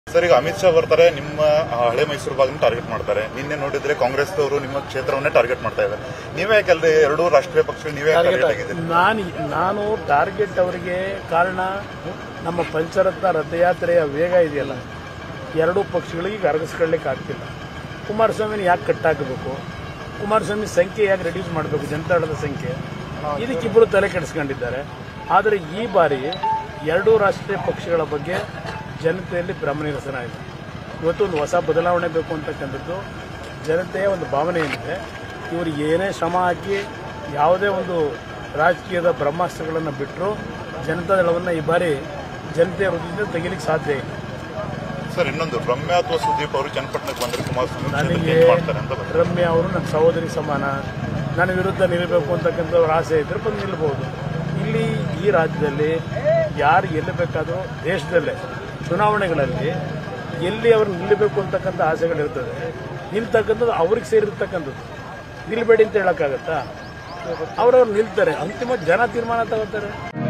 sir ಈಗ ಅಮಿತ್ ಶಾ ಬರ್ತಾರೆ ನಿಮ್ಮ ಆ, ಹಳೆ ಮೈಸೂರು ಭಾಗನ ಟಾರ್ಗೆಟ್ ಮಾಡ್ತಾರೆ ನಿನ್ನೆ ನೋಡಿದ್ರೆ ಕಾಂಗ್ರೆಸ್ ಅವರು ನಿಮ್ಮ ಕ್ಷೇತ್ರವನ್ನೇ ಟಾರ್ಗೆಟ್ ಮಾಡ್ತಾ ಇದ್ದಾರೆ ನೀವೇ ಯಾಕಲ್ರಿ ಎರಡೂ ರಾಷ್ಟ್ರೀಯ ಪಕ್ಷಗಳು ನೀವೇ ಟಾರ್ಗೆಟ್ ಆಗಿದ್ದೀರಿ ನಾನು ನಾನು ಟಾರ್ಗೆಟ್ ಅವರಿಗೆ ಕಾರಣ ನಮ್ಮ ಪಂಚರತ್ನ ರಥಯಾತ್ರೆಯ ವೇಗ ಇದೆಯಲ್ಲ ಎರಡೂ ಪಕ್ಷಗಳಿಗೆ ಈಗ ಅರಗಿಸ್ಕೊಳ್ಳಿಕ್ಕೆ ಆಗ್ತಿಲ್ಲ ಕುಮಾರಸ್ವಾಮಿನ ಯಾಕೆ ಕಟ್ಟಾಕಬೇಕು ಕುಮಾರಸ್ವಾಮಿ ಸಂಖ್ಯೆ ಯಾಕೆ ರೆಡ್ಯೂಸ್ ಮಾಡಬೇಕು ಜನತಾದಳದ ಸಂಖ್ಯೆ ಇದಕ್ಕಿಬ್ಬರು ತಲೆ ಕೆಡಿಸ್ಕೊಂಡಿದ್ದಾರೆ ಆದರೆ ಈ ಬಾರಿ ಎರಡೂ ರಾಷ್ಟ್ರೀಯ ಪಕ್ಷಗಳ ಬಗ್ಗೆ ಜನತೆಯಲ್ಲಿ ಭ್ರಮನಿರಸನ ಇದೆ ಇವತ್ತು ಒಂದು ಹೊಸ ಬದಲಾವಣೆ ಬೇಕು ಅಂತಕ್ಕಂಥದ್ದು ಜನತೆಯ ಒಂದು ಭಾವನೆ ಏನಿದೆ ಇವರು ಏನೇ ಶ್ರಮ ಹಾಕಿ ಯಾವುದೇ ಒಂದು ರಾಜಕೀಯದ ಬ್ರಹ್ಮಾಸ್ತ್ರಗಳನ್ನು ಬಿಟ್ಟರು ಜನತಾದಳವನ್ನು ಈ ಬಾರಿ ಜನತೆಯ ಹೃದಯದಿಂದ ತೆಗಿಲಿಕ್ಕೆ ಸಾಧ್ಯ ಇಲ್ಲ ಸರ್ ಇನ್ನೊಂದು ರಮ್ಯಾ ಅಥವಾ ಸುದೀಪ್ ಅವರು ಚನ್ನಪಟ್ಟಣಕ್ಕೆ ಬಂದ್ರೆ ಕುಮಾರಸ್ವಾಮಿ ಕ್ಷೇತ್ರಕ್ಕೆ ನನಗೆ ಏನ್ ಮಾಡ್ತಾರೆ ಅಂತ ಬರ್ತಾರೆ ರಮ್ಯಾ ಅವರು ನನ್ನ ಸಹೋದರಿ ಸಮಾನ ನನ್ನ ವಿರುದ್ಧ ನಿಲ್ಲಬೇಕು ಅಂತಕ್ಕಂಥ ಅವ್ರ ಆಸೆ ಇದ್ರೆ ಬಂದು ನಿಲ್ಬಹುದು ಇಲ್ಲಿ ಈ ರಾಜ್ಯದಲ್ಲಿ ಯಾರು ಎಲ್ಲಿ ಬೇಕಾದರೂ ದೇಶದಲ್ಲೇ ಚುನಾವಣೆಗಳಲ್ಲಿ ಎಲ್ಲಿ ಅವರು ನಿಲ್ಲಬೇಕು ಅಂತಕ್ಕಂಥ ಆಸೆಗಳಿರ್ತದೆ ನಿಲ್ತಕ್ಕಂಥದ್ದು ಅವ್ರಿಗೆ ಸೇರಿರ್ತಕ್ಕಂಥದ್ದು ನಿಲ್ಬೇಡಿ ಅಂತ ಹೇಳೋಕ್ಕಾಗತ್ತಾ ಅವರವ್ರು ನಿಲ್ತಾರೆ ಅಂತಿಮ ಜನ ತೀರ್ಮಾನ ತಗೋತಾರೆ